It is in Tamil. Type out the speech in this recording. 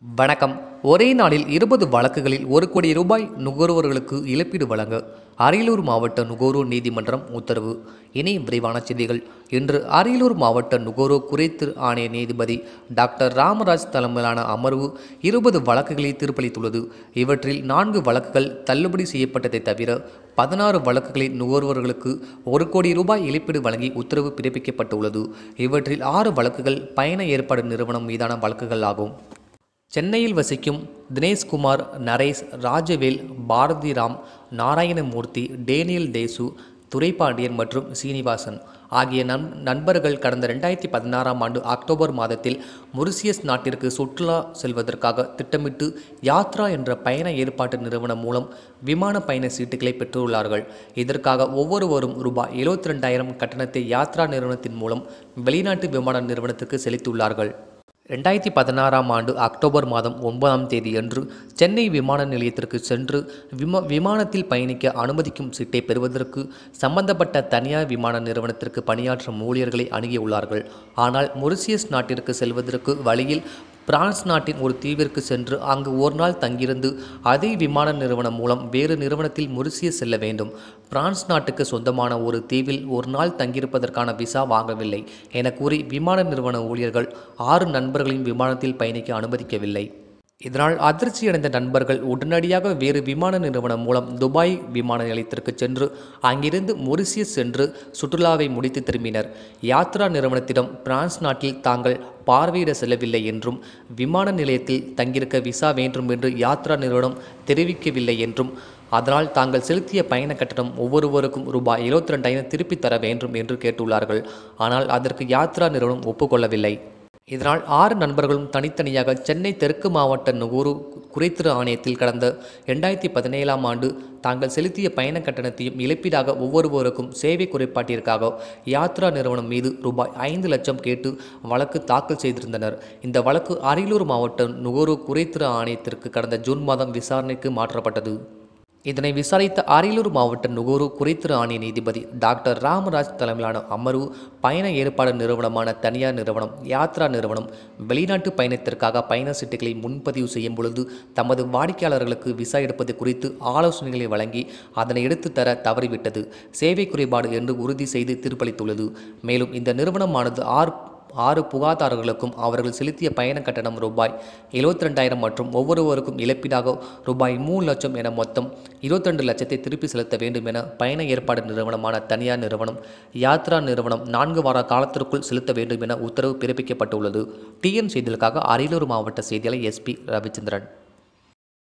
வணக்கம் ஒரே நாளில் இருபது வழக்குகளில் ஒரு கோடி ரூபாய் நுகர்வோர்களுக்கு இழப்பீடு வழங்க அரியலூர் மாவட்ட நுகர்வோர் நீதிமன்றம் உத்தரவு இனி விரைவான செய்திகள் இன்று அரியலூர் மாவட்ட நுகர்வோர் குறைத்து ஆணைய நீதிபதி டாக்டர் ராமராஜ் தலைமையிலான அமர்வு இருபது வழக்குகளை தீர்ப்பளித்துள்ளது இவற்றில் நான்கு வழக்குகள் தள்ளுபடி செய்யப்பட்டதை தவிர பதினாறு வழக்குகளில் நுகர்வோர்களுக்கு ஒரு கோடி ரூபாய் இழப்பீடு வழங்கி உத்தரவு பிறப்பிக்கப்பட்டுள்ளது இவற்றில் ஆறு வழக்குகள் பயண ஏற்பாடு நிறுவனம் மீதான வழக்குகள் ஆகும் சென்னையில் வசிக்கும் தினேஷ்குமார் நரேஷ் ராஜவேல் பாரதிராம் நாராயணமூர்த்தி டேனியல் தேசு துரைபாண்டியன் மற்றும் சீனிவாசன் ஆகிய நண் நண்பர்கள் கடந்த ரெண்டாயிரத்தி பதினாறாம் ஆண்டு அக்டோபர் மாதத்தில் மொரிசியஸ் நாட்டிற்கு சுற்றுலா செல்வதற்காக திட்டமிட்டு யாத்ரா என்ற பயண ஏற்பாட்டு நிறுவனம் மூலம் விமான பயண சீட்டுகளை பெற்றுள்ளார்கள் இதற்காக ஒவ்வொருவரும் ரூபாய் எழுபத்தி ரெண்டாயிரம் கட்டணத்தை யாத்ரா நிறுவனத்தின் மூலம் வெளிநாட்டு விமான நிறுவனத்துக்கு செலுத்தியுள்ளார்கள் ரெண்டாயிரத்தி பதினாறாம் ஆண்டு அக்டோபர் மாதம் ஒன்பதாம் தேதியன்று சென்னை விமான நிலையத்திற்கு சென்று விம விமானத்தில் பயணிக்க அனுமதிக்கும் சீட்டை பெறுவதற்கு சம்பந்தப்பட்ட தனியார் விமான நிறுவனத்திற்கு பணியாற்றும் ஊழியர்களை அணுகியுள்ளார்கள் ஆனால் மொரிசியஸ் நாட்டிற்கு செல்வதற்கு வழியில் பிரான்ஸ் நாட்டின் ஒரு தீவிற்கு சென்று அங்கு ஒரு நாள் தங்கியிருந்து அதே விமான நிறுவனம் மூலம் வேறு நிறுவனத்தில் மொரிசியஸ் செல்ல வேண்டும் பிரான்ஸ் நாட்டுக்கு சொந்தமான ஒரு தீவில் ஒரு நாள் தங்கியிருப்பதற்கான விசா வாங்கவில்லை என கூறி விமான நிறுவன ஊழியர்கள் ஆறு நண்பர்களையும் விமானத்தில் பயணிக்க அனுமதிக்கவில்லை இதனால் அதிர்ச்சியடைந்த நண்பர்கள் உடனடியாக வேறு விமான நிறுவனம் மூலம் துபாய் விமான நிலையத்திற்கு சென்று அங்கிருந்து மொரிசியஸ் சென்று சுற்றுலாவை முடித்து திரும்பினர் யாத்ரா நிறுவனத்திடம் பிரான்ஸ் நாட்டில் தாங்கள் பார்வையிட செல்லவில்லை என்றும் விமான நிலையத்தில் தங்கியிருக்க விசா வேண்டும் என்று யாத்ரா நிறுவனம் தெரிவிக்கவில்லை என்றும் அதனால் தாங்கள் செலுத்திய பயண கட்டணம் ஒவ்வொருவருக்கும் ரூபாய் இருபத்தி ரெண்டாயிரம் திருப்பித் தர வேண்டும் என்று கேட்டுள்ளார்கள் ஆனால் அதற்கு யாத்ரா நிறுவனம் ஒப்புக்கொள்ளவில்லை இதனால் ஆறு நண்பர்களும் தனித்தனியாக சென்னை தெற்கு மாவட்ட நுகூரு குறைத்திரு ஆணையத்தில் கடந்த ரெண்டாயிரத்தி பதினேழாம் ஆண்டு தாங்கள் செலுத்திய பயண கட்டணத்தையும் இழப்பீடாக ஒவ்வொருவருக்கும் சேவை குறைபாட்டிற்காக யாத்ரா நிறுவனம் மீது ரூபாய் ஐந்து லட்சம் கேட்டு வழக்கு தாக்கல் செய்திருந்தனர் இந்த வழக்கு அரியலூர் மாவட்ட நுகர்வு குறைத்திரு ஆணையத்திற்கு கடந்த ஜூன் மாதம் விசாரணைக்கு மாற்றப்பட்டது இதனை விசாரித்த அரியலூர் மாவட்ட நுகர்வு குறைத்திரு ஆணைய நீதிபதி டாக்டர் ராமராஜ் தலைமையிலான அமர்வு பயண ஏற்பாடு நிறுவனமான தனியார் நிறுவனம் யாத்ரா நிறுவனம் வெளிநாட்டு பயணத்திற்காக பயண சீட்டுகளை முன்பதிவு செய்யும் பொழுது தமது வாடிக்கையாளர்களுக்கு விசா எடுப்பது குறித்து ஆலோசனைகளை வழங்கி அதனை எடுத்து தர தவறிவிட்டது சேவை குறைபாடு என்று உறுதி செய்து தீர்ப்பளித்துள்ளது மேலும் இந்த நிறுவனமானது ஆறு ஆறு புகார்தாரர்களுக்கும் அவர்கள் செலுத்திய பயண கட்டணம் ரூபாய் எழுபத்தி ரெண்டாயிரம் மற்றும் ஒவ்வொருவருக்கும் இழப்பீடாக ரூபாய் மூணு லட்சம் என மொத்தம் இருபத்தி ரெண்டு லட்சத்தை திருப்பி செலுத்த வேண்டும் என பயண ஏற்பாடு நிறுவனமான தனியார் நிறுவனம் யாத்ரா நிறுவனம் நான்கு வார காலத்திற்குள் செலுத்த வேண்டும் என உத்தரவு பிறப்பிக்கப்பட்டுள்ளது டிஎன் செய்திகளுக்காக அரியலூர் மாவட்ட செய்தியாளர் எஸ்பி ரவிச்சந்திரன்